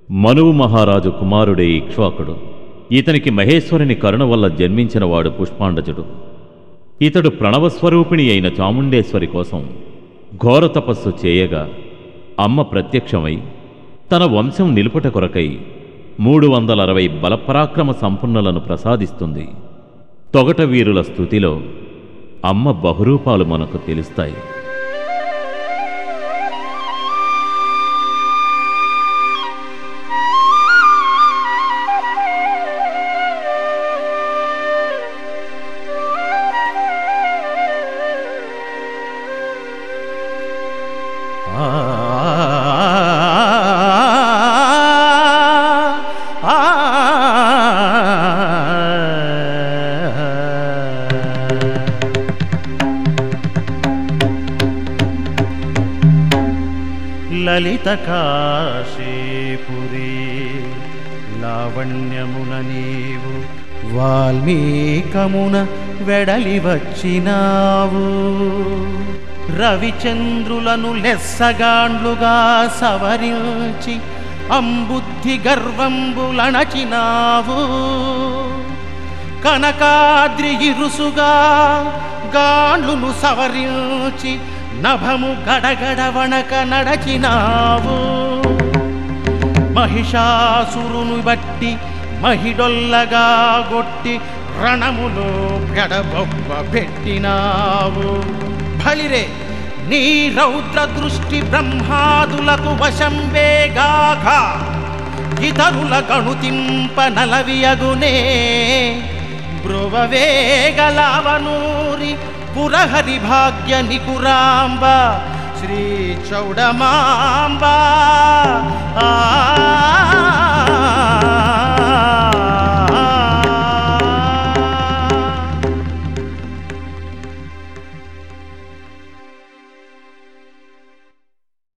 మనువు మహారాజు కుమారుడే ఇక్ష్వాకుడు ఇతనికి మహేశ్వరుని కరుణ వల్ల జన్మించినవాడు పుష్పాండజుడు ఇతడు ప్రణవస్వరూపిణి అయిన చాముండేశ్వరి కోసం ఘోర తపస్సు చేయగా అమ్మ ప్రత్యక్షమై తన వంశం నిలుపుట కొరకై మూడు వందల అరవై బలపరాక్రమ సంపన్నులను ప్రసాదిస్తుంది తొగట వీరుల స్థుతిలో అమ్మ బహురూపాలు మనకు తెలుస్తాయి లలిత కాశీపురి లావణ్యమున నీవు వాల్మీకమున వెడలి వచ్చినావు రవిచంద్రులను లెస్సగాండ్లుగా సవరించి అంబుద్ధి గర్వంబులణచినావు కనకాద్రి ఇరుసుగా గాండ్లును సవరించి నభము గడగడ వణక నడచినావు మహిషాసురును బట్టి మహిడొల్లగా గొట్టి రణములో పెడబొబ్బ పెట్టినావు బలిరే నీ రౌద్ర దృష్టి బ్రహ్మాదులకు వశంబేగాక ఇతరుల గణుతింప నలవియగునే బ్రువవేగలవనూరి పురహరి భాగ్య నికురాంబ శ్రీ చౌడమాంబ ఆ